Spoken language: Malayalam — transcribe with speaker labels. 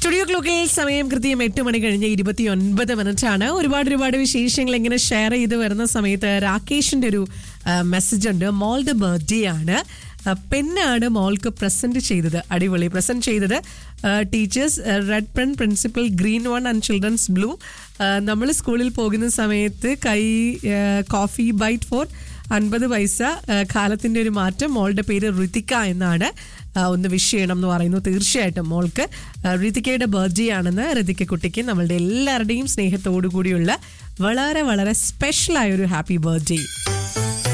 Speaker 1: സ്റ്റുഡിയോ ക്ലോക്കിൽ സമയം കൃത്യം എട്ട് മണി കഴിഞ്ഞ് ഇരുപത്തി ഒൻപത് മിനിറ്റ് ആണ് ഒരുപാട് ഒരുപാട് വിശേഷങ്ങൾ ഇങ്ങനെ ഷെയർ ചെയ്ത് വരുന്ന സമയത്ത് രാകേഷിന്റെ ഒരു മെസ്സേജ് ഉണ്ട് മോളുടെ ബർത്ത്ഡേ ആണ് ആ, പെണ്ണാണ് മോൾക്ക് പ്രസന്റ് ചെയ്തത് അടിപൊളി പ്രസന്റ് ചെയ്തത് teachers red pen principal green one and children's blue നമ്മൾ സ്കൂളിൽ പോകുന്ന സമയത്ത് കൈ കോഫി ബൈറ്റ് ഫോർ അൻപത് പൈസ ആ, കാലത്തിന്റെ ഒരു മാറ്റം മോളുടെ പേര് ഋതിക എന്നാണ് ആ, ഒന്ന് വിഷ് ചെയ്യണം എന്ന് പറയുന്നു തീർച്ചയായിട്ടും മോൾക്ക് ആ, ഋതികയുടെ ബർത്ത്ഡേ ആണെന്ന് ഋതിക കുട്ടിക്ക് നമ്മളുടെ എല്ലാവരുടെയും സ്നേഹത്തോടു കൂടിയുള്ള വളരെ വളരെ സ്പെഷ്യൽ ആയ ഒരു ഹാപ്പി ബർത്ത്ഡേ